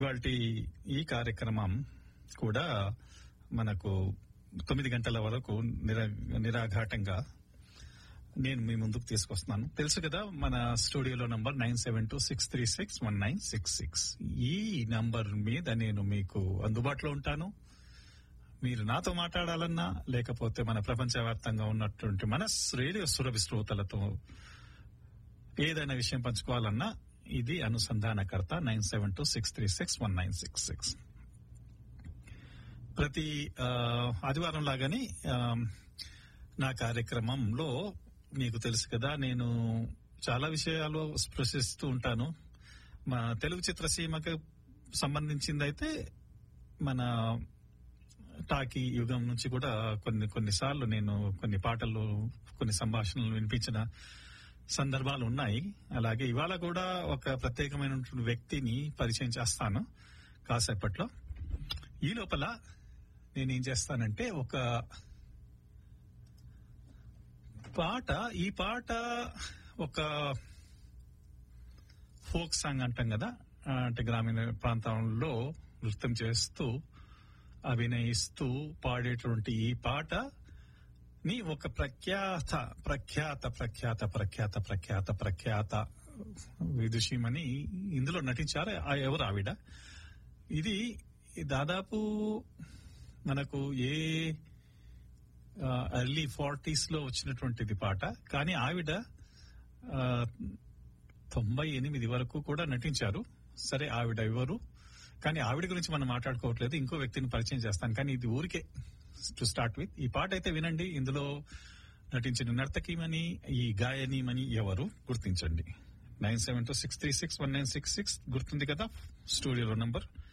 ఇవాళ ఈ కార్యక్రమం కూడా మనకు తొమ్మిది గంటల వరకు నిరా నిరాఘాటంగా నేను మీ ముందుకు తీసుకొస్తున్నాను తెలుసు కదా మన స్టూడియోలో number nine seven two six three six one nine six six ఈ నంబర్ మీద నేను మీకు అందుబాటులో ఉంటాను మీరు నాతో మాట్లాడాలన్నా లేకపోతే మన ప్రపంచవ్యాప్తంగా ఉన్నటువంటి మన రేడియో సురభి శ్రోతలతో ఏదైనా విషయం పంచుకోవాలన్నా ఇది అనుసంధానకర్త nine seven two six three six one nine six six ప్రతి ఆ, ఆదివారం లాగానే ఆ, నా కార్యక్రమంలో మీకు తెలుసు కదా నేను చాలా విషయాలు స్పృశిస్తూ ఉంటాను మా తెలుగు చిత్రసీమకు సంబంధించిందైతే మన టాకీ యుగం నుంచి కూడా కొన్ని కొన్నిసార్లు నేను కొన్ని పాటలు కొన్ని సంభాషణలు వినిపించిన సందర్భాలు ఉన్నాయి అలాగే ఇవాళ కూడా ఒక ప్రత్యేకమైనటువంటి వ్యక్తిని పరిచయం చేస్తాను కాసేపట్లో ఈ లోపల నేనేం చేస్తానంటే ఒక పాట ఈ పాట ఒక ఫోక్ సాంగ్ అంటాం కదా ఆ, అంటే గ్రామీణ ప్రాంతంలో నృత్యం చేస్తూ అభినయిస్తూ పాడేటువంటి ఈ పాట ని ఒక ప్రఖ్యాత ప్రఖ్యాత ప్రఖ్యాత ప్రఖ్యాత ప్రఖ్యాత ప్రఖ్యాత విదుషీమని ఇందులో నటించారు ఆ ఎవరు ఆవిడ ఇది దాదాపు మనకు ఏ ఎర్లీ ఫార్టీస్ లో వచ్చినటువంటిది పాట కానీ ఆవిడ ఆ, తొంభై ఎనిమిది వరకు కూడా నటించారు సరే ఆవిడ ఎవరు కానీ ఆవిడ గురించి మనం మాట్లాడుకోవట్లేదు ఇంకో వ్యక్తిని పరిచయం చేస్తాను కానీ ఇది ఊరికే టు స్టార్ట్ విత్ ఈ పాట అయితే వినండి ఇందులో నటించిన నర్తకీమని ఈ గాయనీమని ఎవరు గుర్తించండి nine seven two six three six one nine six six గుర్తుంది కదా స్టూడియోలో నంబర్